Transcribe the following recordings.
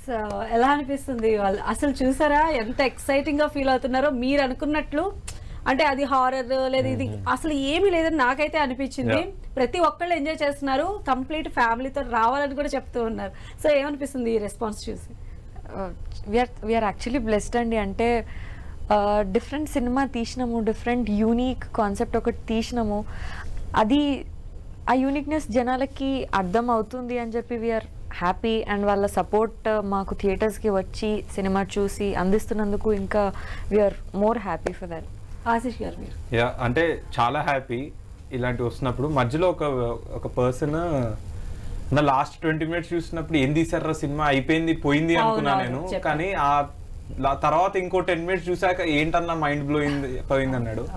So ఎలా అనిపిస్తుంది వాళ్ళు అసలు చూసారా ఎంత ఎక్సైటింగ్ గా ఫీల్ అవుతున్నారో మీరు అనుకున్నట్లు అంటే అది హారర్ లేదా ఇది అసలు ఏమీ లేదని నాకైతే అనిపించింది Yeah. ప్రతి ఒక్కళ్ళు ఎంజాయ్ చేస్తున్నారు కంప్లీట్ ఫ్యామిలీతో రావాలని కూడా చెప్తూ ఉన్నారు సో ఏమనిపిస్తుంది ఈ రెస్పాన్స్ చూసి వీఆర్ వీఆర్ యాక్చువల్లీ బ్లెస్డ్ అండి అంటే డిఫరెంట్ సినిమా తీసినాము డిఫరెంట్ యూనిక్ కాన్సెప్ట్ ఒకటి తీసినాము అది ఆ యూనిక్నెస్ జనాలకి అర్థం అవుతుంది అని చెప్పి వీఆర్ హ్యాపీ అండ్ వాళ్ళ సపోర్ట్ మాకు థియేటర్స్కి వచ్చి సినిమా చూసి అందిస్తున్నందుకు ఇంకా we're more happy for that Ashish garu మీరు యా అంటే చాలా హ్యాపీ ఇలాంటివి వస్తున్నప్పుడు మధ్యలో ఒక ఒక పర్సన్ నా లాస్ట్ ట్వంటీ మినిట్స్ చూసినప్పుడు ఏం తీసారా సినిమా అయిపోయింది పోయింది అవును, అనుకున్నా అవును, నేను చెప్పాను. కానీ ఆ లా- తర్వాత ఇంకో టెన్ మినిట్స్ చూసాక ఏంటన్నా మైండ్ బ్లోయింది పోయింది అన్నాడు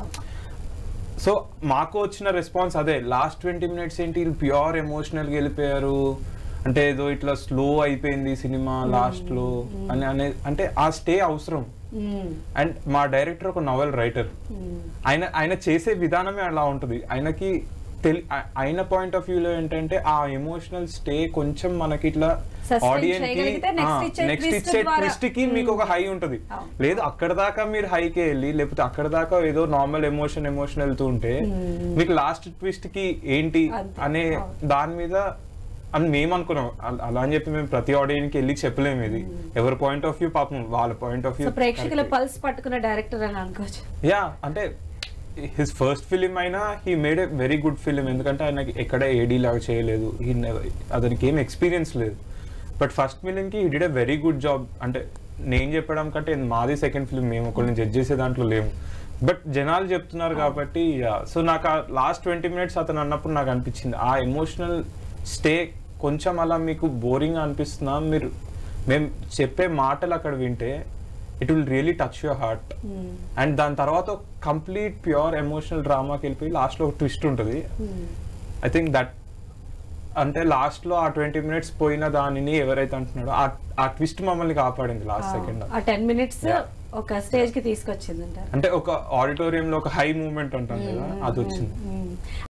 సో మాకు వచ్చిన రెస్పాన్స్ అదే లాస్ట్ ట్వంటీ మినిట్స్ ఏంటి వీళ్ళు ప్యూర్ ఎమోషనల్గా వెళ్ళిపోయారు అంటే ఏదో ఇట్లా స్లో అయిపోయింది సినిమా లాస్ట్ లో అని అనే అంటే ఆ స్టే అవసరం మ్మ్. అండ్ మా డైరెక్టర్ ఒక నవల్ రైటర్ మ్మ్. ఆయన ఆయన చేసే విధానమే అలా ఉంటుంది ఆయనకి తెలి ఆ- ఆయన పాయింట్ ఆఫ్ వ్యూలో ఏంటంటే ఆ ఎమోషనల్ స్టే కొంచెం మనకి ఇట్లా Sustain ఆడియన్స్ కి చేయగలిగితే next ఇచ్చే నెక్స్ట్ twist ఇచ్చే ద్వారా- ట్విస్ట్ కి మీకు ఒక హై ఉంటుంది అవును. లేదు అక్కడ దాకా మీరు హైకి వెళ్ళి లేకపోతే అక్కడ దాకా ఏదో నార్మల్ ఎమోషన్ ఎమోషన్ వెళ్తూ ఉంటే మీకు లాస్ట్ ట్విస్ట్ కి ఏంటి అంతే. అనే అవును. దాని మీద అని మేము అనుకున్నాం అల- అలా అని చెప్పి మేము ప్రతి ఆడియన్స్ కి వెళ్ళి చెప్పలేము ఇది ఎవరి పాయింట్ ఆఫ్ వ్యూ పాపం వాళ్ళ పాయింట్ ఆఫ్ సో వ్యూ ప్రేక్షకుల పల్స్ పట్టుకున్న డైరెక్టర్ అని అనుకోవచ్చు యా అంటే హిస్ ఫస్ట్ ఫిలిం అయినా he made a very good film ఎందుకంటే ఆయనకి ఎక్కడ ఏడీ లాగా చేయలేదు హీ అతనికి ఏం ఎక్స్పీరియన్స్ లేదు బట్ ఫస్ట్ ఫిలింకి he did a very good job అంటే నేను చెప్పడం కంటే ఇది మాది సెకండ్ ఫిలిం మేము ఒకరిని జడ్జ్ చేసే దాంట్లో లేము బట్ జనాలు చెప్తున్నారు కాబట్టి సో నాకు ఆ లాస్ట్ ట్వంటీ మినిట్స్ అతను అన్నప్పుడు నాకు అనిపించింది ఆ ఎమోషనల్ స్టే కొంచెం అలా మీకు బోరింగ్ అనిపిస్తున్నా మీరు మేము చెప్పే మాటలు అక్కడ వింటే it will really touch your heart and దాని తర్వాత కంప్లీట్ ప్యూర్ ఎమోషనల్ డ్రామాకి వెళ్ళిపోయి లాస్ట్లో ఒక ట్విస్ట్ ఉంటుంది ఐ థింక్ దట్ అంటే లాస్ట్లో ఆ ట్వంటీ మినిట్స్ పోయిన దానిని ఎవరైతే అంటున్నాడో ఆ ఆ ట్విస్ట్ మమ్మల్ని కాపాడింది లాస్ట్ సెకండ్ ఆ టెన్ మినిట్స్ Yeah. ఒక స్టేజ్ కి తీసుకొచ్చింది అంటారు అంటే ఒక ఆడిటోరియంలో ఒక హై మూమెంట్ ఉంటుంది కదా అది వచ్చింది మ్మ్.